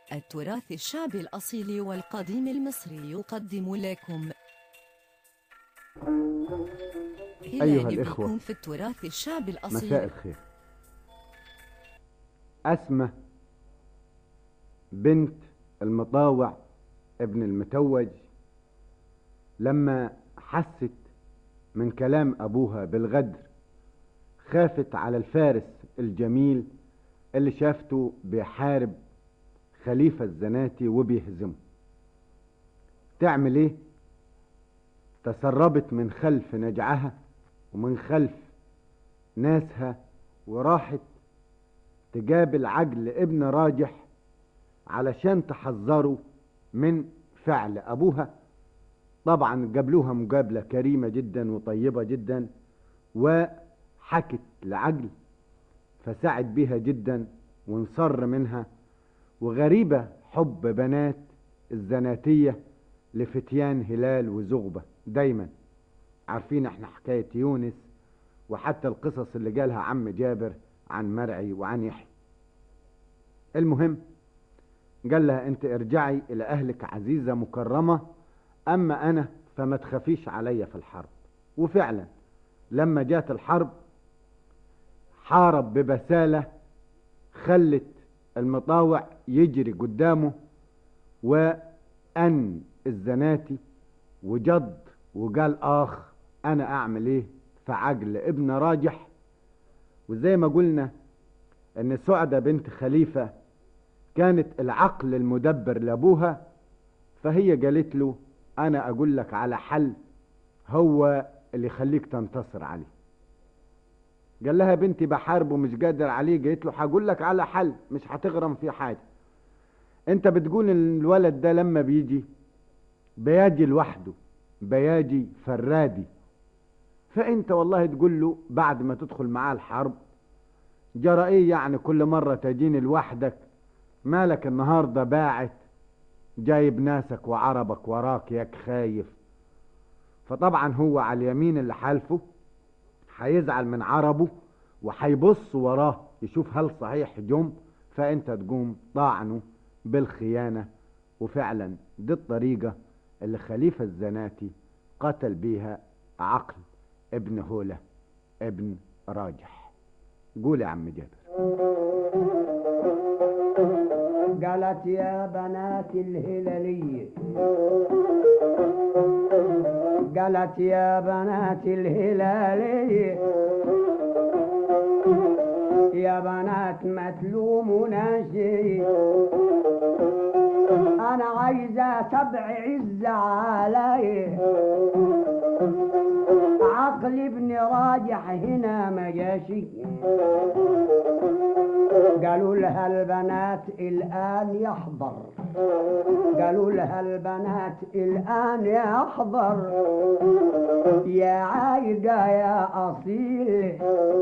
التراث الشعبي الأصيل والقديم المصري يقدم لكم أيها الإخوة في التراث الشعبي الأصيل مساء الخير أسمة بنت المطاوع ابن المتوج لما حست من كلام أبوها بالغدر خافت على الفارس الجميل اللي شافته بيحارب خليفة الزناتي وبيهزمه تعمل ايه تسربت من خلف نجعها ومن خلف ناسها وراحت تجابل عجل ابن راجح علشان تحذره من فعل ابوها طبعا جابلوها مجابلة كريمة جدا وطيبة جدا وحكت لعجل فسعد بيها جدا وانصر منها وغريبة حب بنات الزناتية لفتيان هلال وزغبة دايما عارفين احنا حكاية يونس وحتى القصص اللي جالها عم جابر عن مرعي وعن يحيى المهم قال لها انت ارجعي الى اهلك عزيزة مكرمة اما انا فما تخافيش عليا في الحرب وفعلا لما جات الحرب حارب ببسالة خلت المطاوع يجري قدامه وأن الزناتي وجد وقال آخ أنا أعمل إيه فعجل ابن راجح وزي ما قلنا أن سعدة بنت خليفة كانت العقل المدبر لأبوها فهي قالت له أنا أقول لك على حل هو اللي يخليك تنتصر عليه قال لها بنتي بحاربه مش قادر عليه قالت له هقول لك على حل مش هتغرم فيه حاجه انت بتقول ان الولد ده لما بيجي بياجي لوحده بياجي فرادي فانت والله تقول له بعد ما تدخل معاه الحرب جرى ايه يعني كل مرة تجيني لوحدك مالك النهاردة باعت جايب ناسك وعربك وراك ياك خايف فطبعا هو على اليمين اللي حالفه هيزعل من عربه وهيبص وراه يشوف هل صحيح جم فانت تقوم طعنه بالخيانة وفعلا دي الطريقة اللي خليفة الزناتي قتل بيها عقل ابن هولة ابن راجح قول يا عم جابر قالت يا بنات الهلالية قالت يا بنات الهلالية يا بنات ما تلومونا شيء انا عايزة سبع عزة علي عقل ابن راجح هنا ما جاشي قالوا لها البنات الآن يحضر قالوا لها البنات الآن يحضر يا عايقة يا أصيل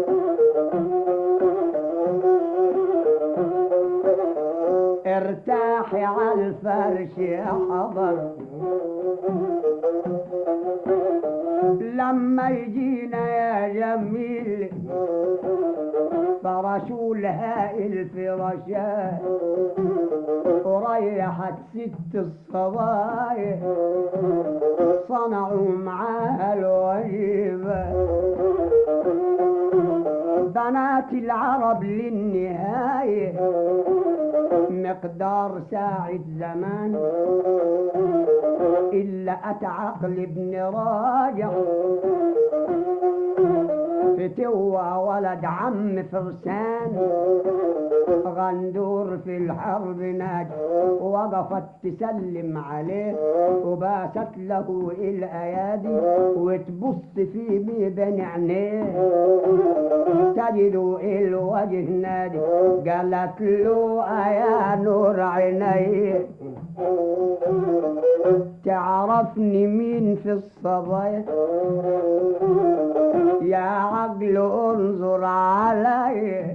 ارتاحي على الفرش يا حضر لما يجينا يا جميل فرشوا لها الفراشات وريحت ست الصبايا صنعوا معاها الواجبات بنات العرب للنهاية مقدار ساعة زمان إلا أتعقل ابن راجع فتوى ولد عم فرسان غندور في الحرب ناج وقفت تسلم عليه وباست له الايادي وتبص في بين عينيه تجد الوجه نادي قالت له يا نور عيني تعرفني مين في الصبايا يا عقل انظر علي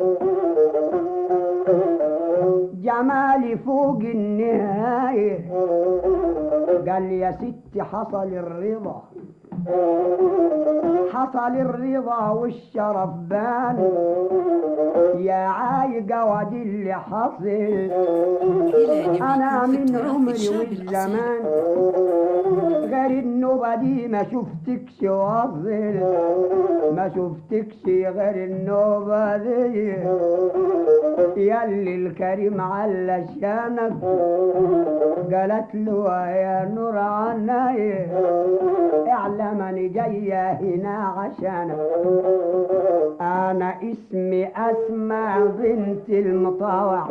جمالي فوق النهاية قال يا ستي حصل الرضا حصل الرضا والشرف بان يا عايقة ودي اللي حصل إلى انا أبيكم في من التراث عمري الشعبي الأصيل والزمان غير النوبة دي ما شفتكش واصل ما شفتكش غير النوبة دي ياللي الكريم على شانك قالت له يا نور عني اعلم اني جاية هنا عشانك انا اسمي اسمع بنت المطاوع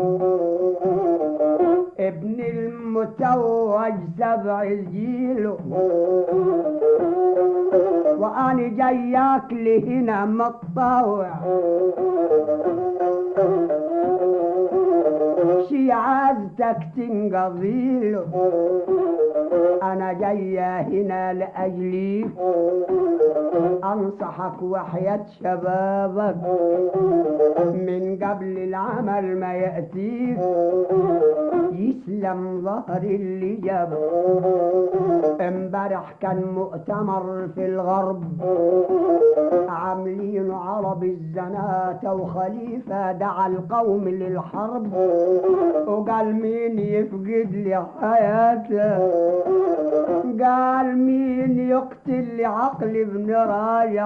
ابن المتوج سبع الجيل واني جاياك لهنا متطاوع شي عازتك تنقضي له انا جاية هنا لاجليك انصحك وحياة شبابك من قبل العمل ما يأتيك يسلم ظهر اللي جابك امبارح كان مؤتمر في الغرب عاملين عرب الزناتة وخليفة دعا القوم للحرب وقال مين يفقد لي حياته قال مين يقتل لي عقلي ابن رايح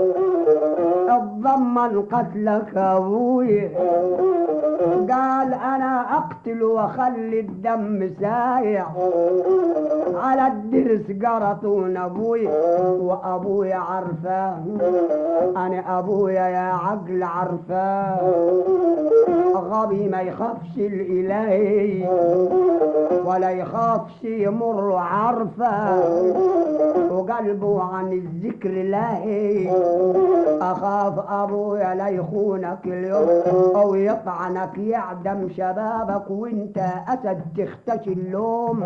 اتضمن قتلك ابوي قال انا اقتل واخلي الدم سايح على الدرس قرطون ابوي وابوي عرفاه انا ابويا يا عقل عرفاه غبي ما يخافش الالهي ولا يخافش يمر عرفه وقلبه عن الذكر لاهي اخاف ابويا لا يخونك اليوم او يطعنك يعدم شبابك وانت اسد تختشي اللوم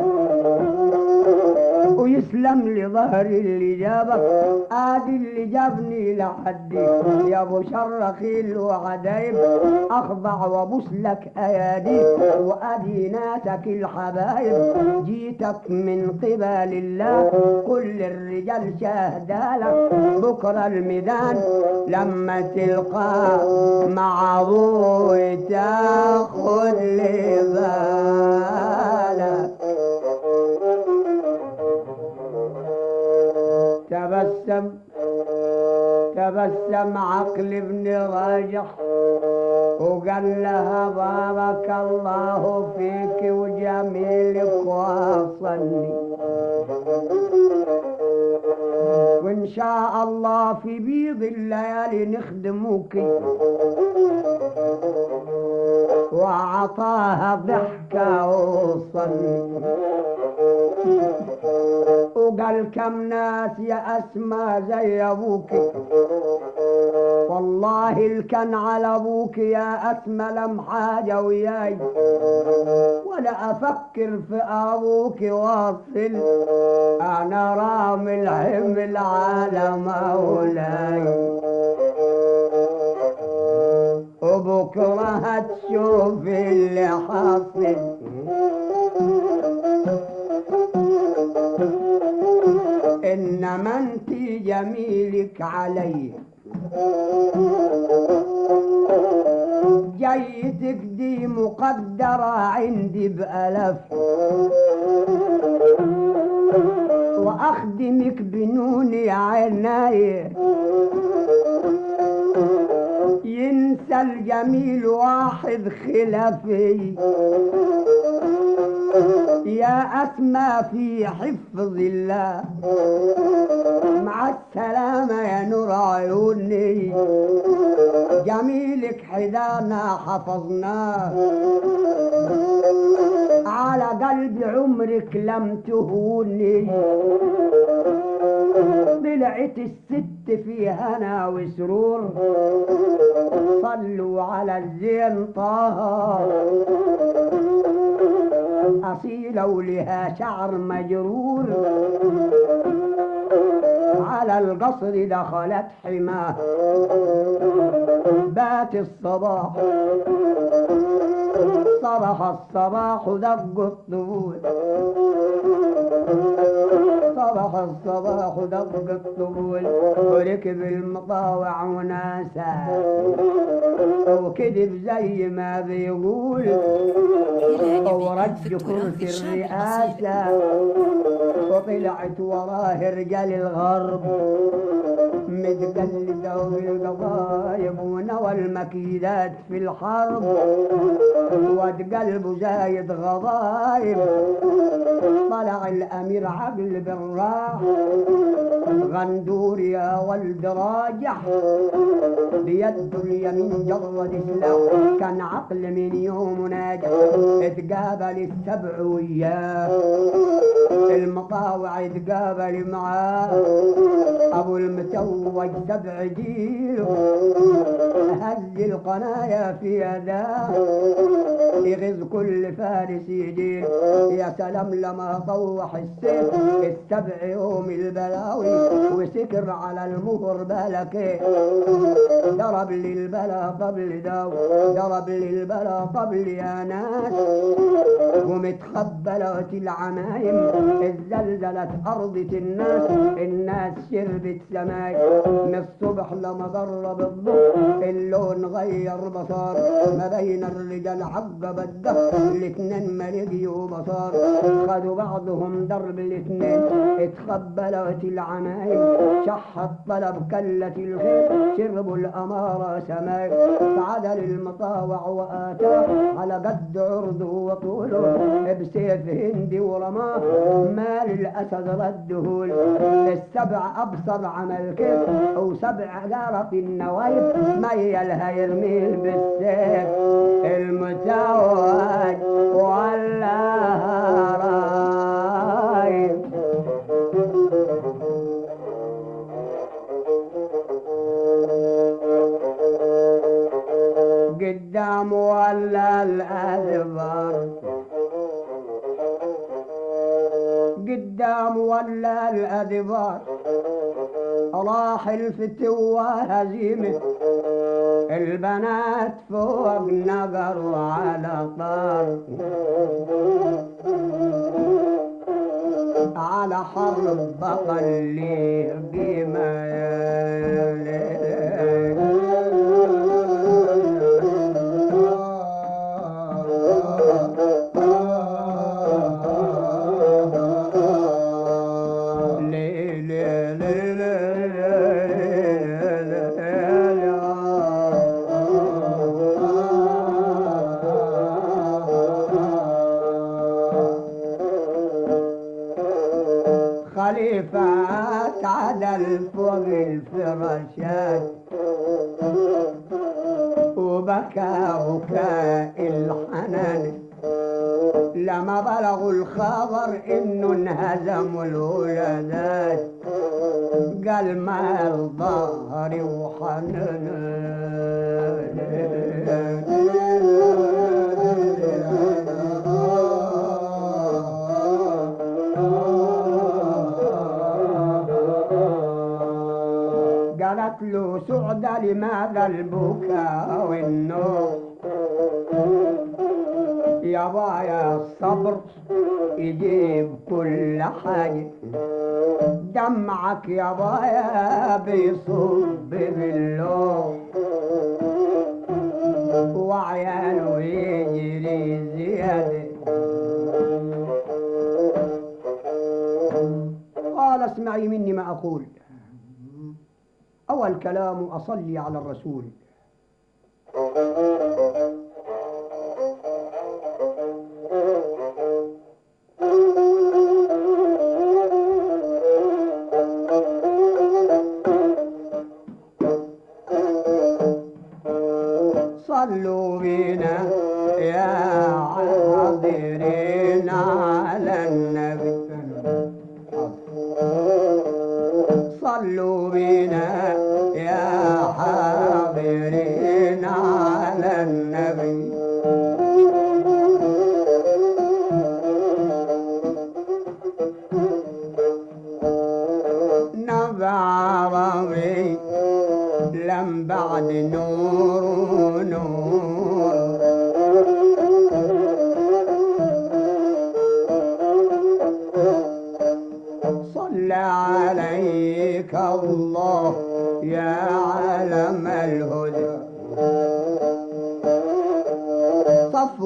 ويسلم لي ظهري اللي جابك ادي اللي جابني لحدي يا ابو شرخيل وعدايب اخضع وابوس لك ايادي وادي ناسك الحبايب جيتك من قبل الله كل الرجال شاهدالك بكره الميدان لما تلقى مع ابوي تاخد لي بالك تبسم تبسم عقل ابن راجح وقال لها بارك الله فيك وجميلك واصلي وان شاء الله في بيض الليالي نخدموك وعطاها ضحكة وصلي وقال كم ناس يا اسمى زي ابوك والله الكن على ابوك يا اسمى لم حاجه وياي ولا افكر في ابوك واصل انا رامي الحمل على مولاي وبكره هتشوف اللي حاصل انما انت جميلك علي جيتك دي مقدرة عندي بألف وأخدمك بنوني عناي ينسى الجميل واحد خلافي يا أسمى في حفظ الله مع السلامة يا نور عيوني جميلك حدانا حفظناه على قلبي عمرك لم تهوني طلعت الست في هنا وسرور صلوا على الزين طه أصيلة ولها شعر مجرور على القصر دخلت حماه بات الصباح صبح الصباح دق الطبول صبح صاح الصباح ودق الطبول وركب المطاوع وناسا وكذب زي ما بيقول إلى إبقاء ورج في التراث كرسي الشعبي الأصيل الرئاسة وطلعت وراه رجال الغرب متقلدة بالقضايب ونوى المكيدات في الحرب واد قلبه زايد غضايب طلع الأمير عقل بالراح غندور يا ولد راجح بيده اليمين جرد سلاح كان عقل من يوم ناجح اتقابل السبع وياه المطاوع اتقابل معاه ابو المتوج سبع جيل هز القنايا في يداه يغز كل فارس يجيل يا سلام لما طوح السيف السبع يوم البلاوي وسكر على المهر بلكي ضرب للبلا قبل داو ضرب للبلا قبل يا ناس ومتخبلت العمايم الزلزلت أرضة الناس الناس شربت سماي من الصبح لما قرب الظهر اللون غير بصار ما بين الرجال عقب الدهر الاتنين ما لقيوا بصار خدوا بعضهم درب الاتنين اتخبلت العمايم شح الطلب كلت الخير شربوا الأمارة سماي فعدل المطاوع وآتاه على قد عرضه وطوله بسيف هندي ورماه مال الأسد ردهول السبع أبصر عمل كيف وسبع قارة النوايب ميلها يرميه بالسيف المتوج ولا رايب قدام ولا الأدبار قدام ولا الأدبار راح الفتوة هزيمة البنات فوق نقر وعلى طار على حرب بطل لي قيمة يا خليفات عدل فوق الفراشات وبكى بكاء الحنان لما بلغوا الخبر انه انهزموا الولادات قال مال ظهري وحنان قالت له سعدة لماذا البكاء والنوح يا بايا الصبر يجيب كل حاجة دمعك يا بايا بيصب باللوح وعياله يجري زيادة قال اسمعي مني ما أقول أول كلام أصلي على الرسول صلوا بنا يا حاضرين على النبي صلوا بنا يا حاضرين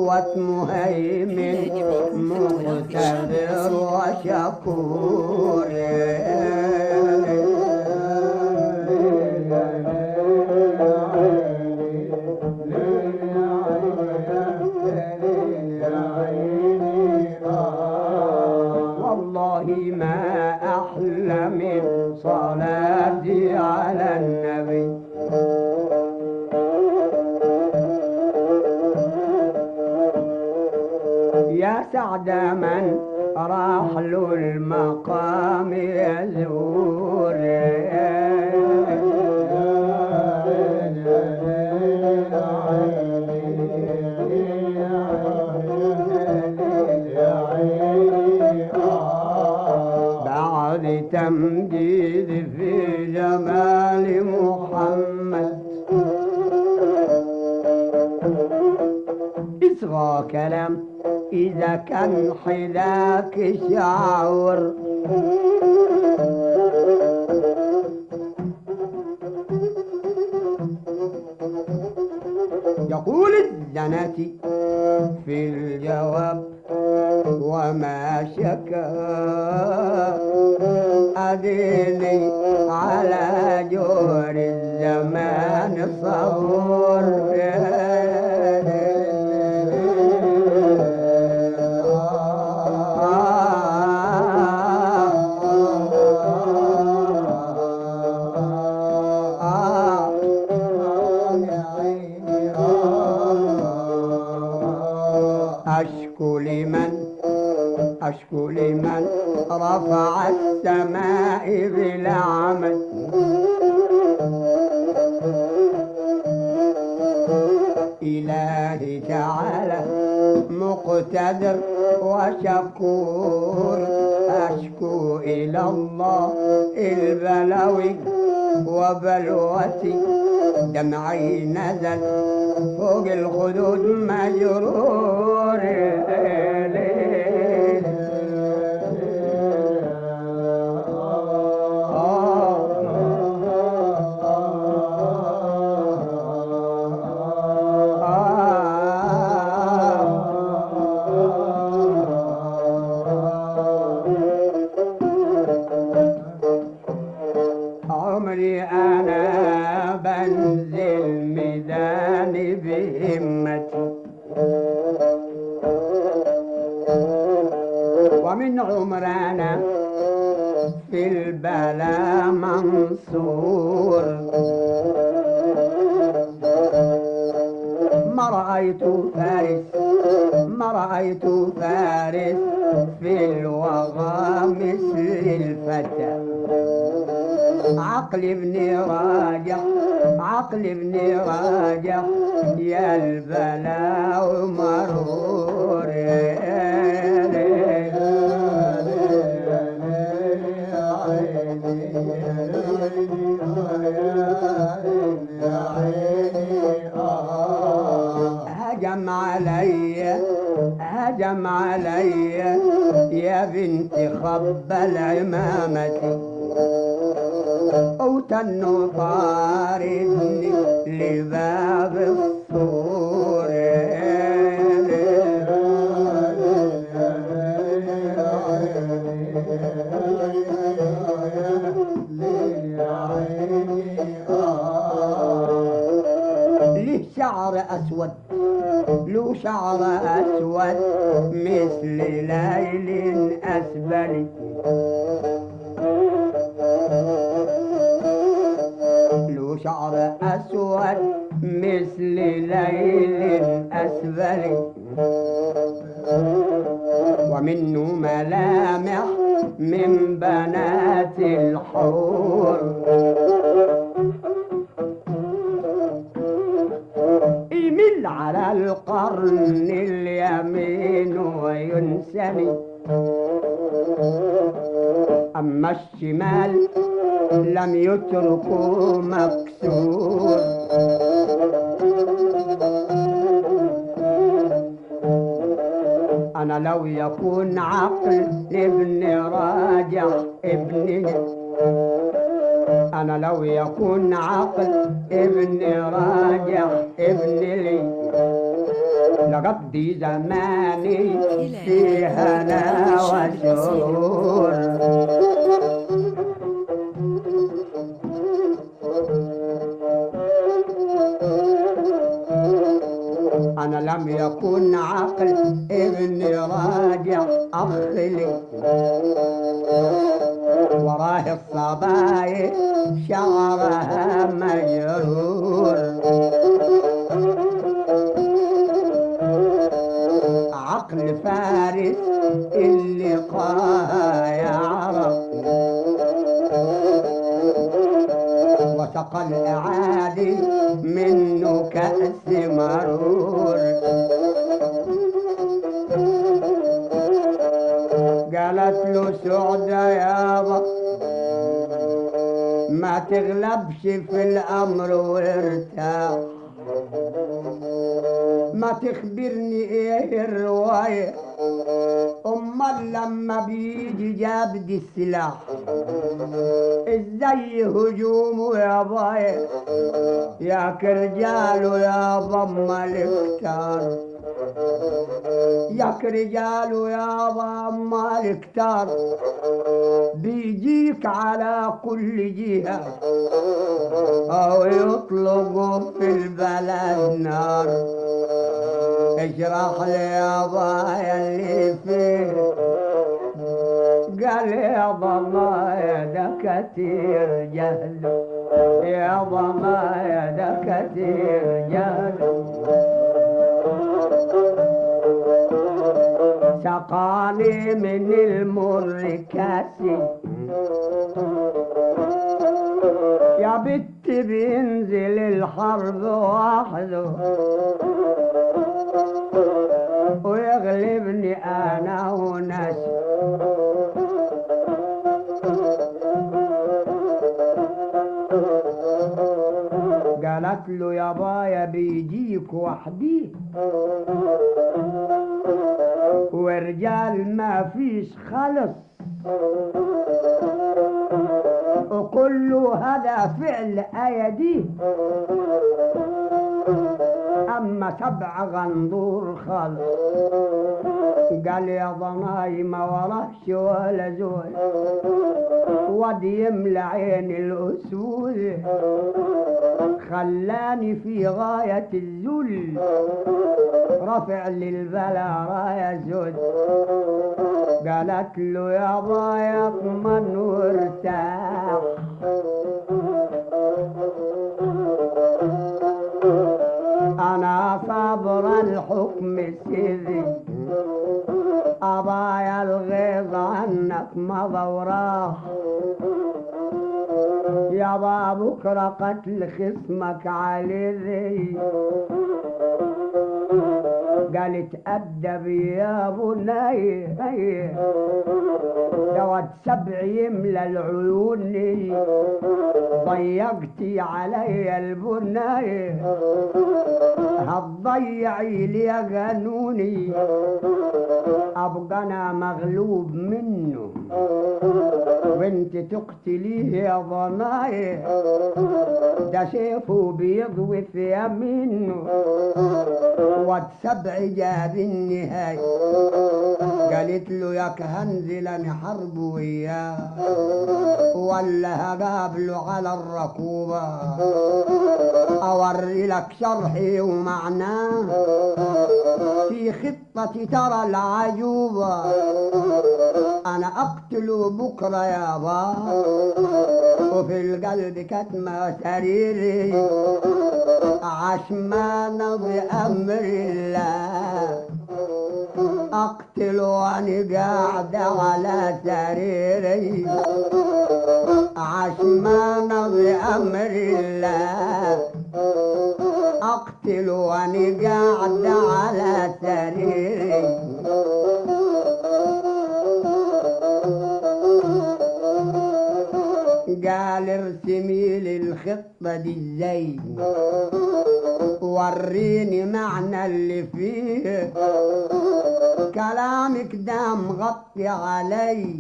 صفوة مهيمن مقتدر وشكور والله ما أحلى من صلاتي على النبي يا سعد من راح له المقام يزور بعد تمجيد في جمال محمد اصغى كلام إذا كان حذاك شعور يقول الزناتي في الجواب وما شكا أديني على جور الزمان صبور أشكو لمن أشكو لمن رفع السماء بلا عمل إلهي تعالى مقتدر وشكور أشكو إلى الله البلوي وبلوتي دمعي نزل فوق الخدود مجرور عمري أنا بنزل ميدان بهمتي ومن عمرنا في البلا منصور ما رأيت فارس ما رأيت فارس في الوغى مثل الفتى عقل ابني راجع عقل ابني راجع يا البلاء مرور هجم علي هجم علي يا بنت خبل عمامتي وتنو طاردني لباب الصور ليه شعر أسود له شعر أسود مثل ليل أسبل له شعر أسود مثل ليل أسبل ومنه ملامح من بنات الحور يمل على القرن اليمين وينسني أما الشمال لم يتركوا مكسور أنا لو يكون عقل ابن راجع ابني أنا لو يكون عقل ابن راجع ابن لي لقضي زماني في هنا وسرور أنا لم يكن عقل ابني راجع أخ لي وراه الصبايا شعرها مجرور عقل فارس اللي قاها يعرف وسقى الأعادي منه كأس مرور قالت له سعدة يابا ما تغلبش في الأمر وارتاح ما تخبرني ايه الرواية امال لما بيجي جابد السلاح ازاي هجومه يا باي يا كرجال يا ضم الكتار ياك رجال يا ضم الكتار بيجيك على كل جهة أو يطلقوا في البلد نار اشرح لي يا ضايا اللي فيه قال يا ضمايا ده كتير جهل يا ضمايا ده كتير جهل سقاني من المر كاسي يا بت بينزل الحرب وحده ويغلبني انا وناسي قالت له يا بايا بيجيك وحدي ورجال ما فيش خلص وكله هذا فعل ايدي اما سبع غندور خالص قال يا ضناي ما وراهش ولا زول واد يملى عين الاسود خلاني في غاية الذل رفع للبلا راية زود قالت له يا بايا اطمن وارتاح انا صبر الحكم سيدي ابايا الغيظ عنك مضى وراح يا با بكرة قتل خصمك علي ذي قالت أدب يا بني دوت سبع يملى العيون ضيقتي علي البني هتضيعي لي قانوني ابقى انا مغلوب منه وانت تقتليه يا ضناي ده سيفه بيضوي في يمينه واتسبع جاب النهاية قالت له ياك هنزل انا حرب وياه ولا هقابله على الركوبة اوري لك شرحي ومعناه في خطة ترى العجوبة انا اقتله بكرة يابا وفي القلب كتمة سريري عشمان بأمر الله اقتل وانا قاعدة على سريري عشمان بأمر الله اقتل وانا قاعدة على سريري قال ارسمي لي الخطة دي ازاي وريني معنى اللي فيه كلامك ده مغطي علي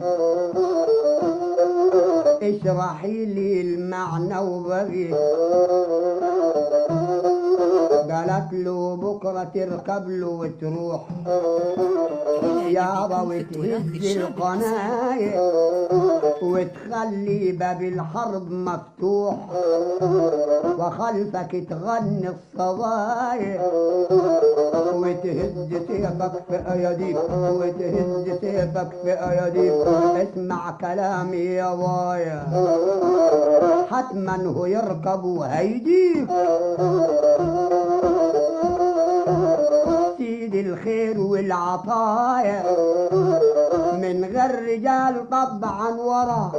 اشرحي لي المعنى وبغي قالت له بكرة تركب له وتروح إلى يابا يدكم في التراث وتهز الشعبي الأصيل القناية وتخلي باب الحرب مفتوح وخلفك تغني الصبايا وتهز سيفك في اياديك وتهز سيفك في اياديك اسمع كلامي يا بايا حتما هو يركب وهيجيك سيد الخير والعطايا من غير رجال طبعا ورا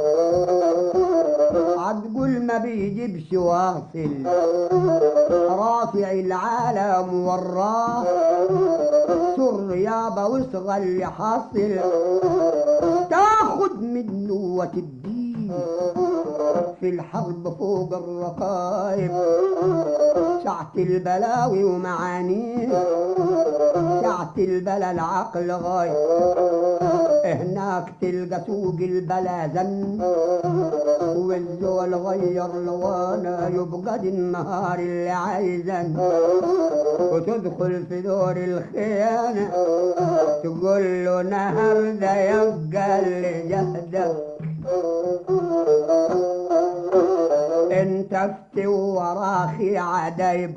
عتقول ما بيجيبش واصل رافع العالم وراه سر يابا وصغى اللي حاصل تاخد منه وتديه في الحرب فوق الرقايب ساعة البلاوي ومعانيه ساعة البلا العقل غايب هناك تلقى سوق البلا زن والزول غير لوانا يبقى دي النهار اللي عايزن وتدخل في دور الخيانة تقول له نهر ده يبقى اللي جهدك انت افتي وراخي عدايب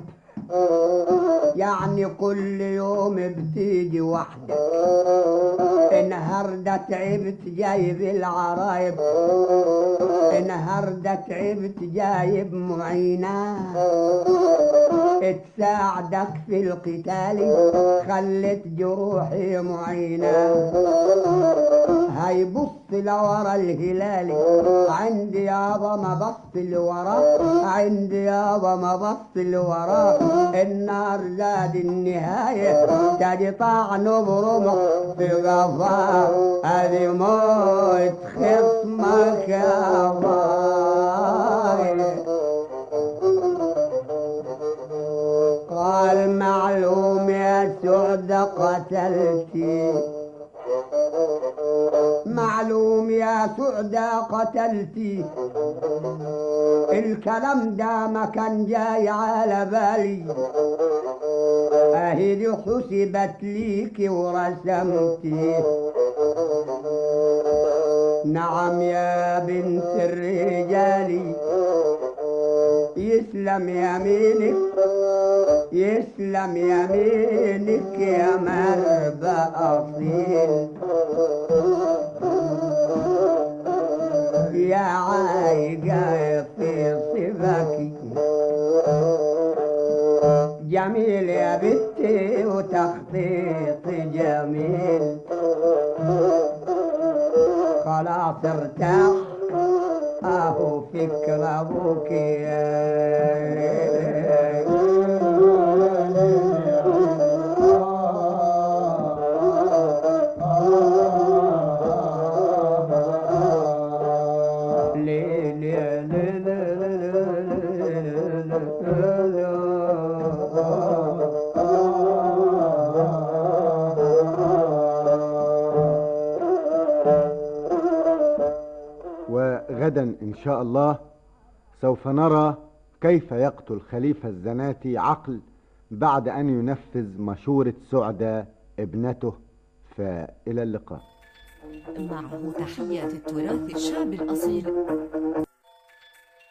يعني كل يوم بتيجي وحدك النهاردة تعبت جايب العرايب النهاردة تعبت جايب معينة تساعدك في القتال خلت جروحي معينة هيبص لورا الهلال عندي يابا ما بص لورا عندي يابا ما بص لورا النار زاد النهاية تجي طعن برمح في غفا هذه موت خصمك يا باي قال معلوم يا سعد قتلتي معلوم يا سعدى قتلتي الكلام ده ما كان جاي على بالي اهدي حسبت ليك ورسمتي نعم يا بنت الرجال يسلم يمينك يسلم يمينك يا مربى أصيل يا عايقة في صفك جميل يا بنتي وتخطيط جميل خلاص ارتاح اهو فكر ابوك وغدا إن شاء الله سوف نرى كيف يقتل خليفة الزناتي عقل بعد أن ينفذ مشورة سعدة ابنته فإلى اللقاء معه تحيات التراث الشعبي الأصيل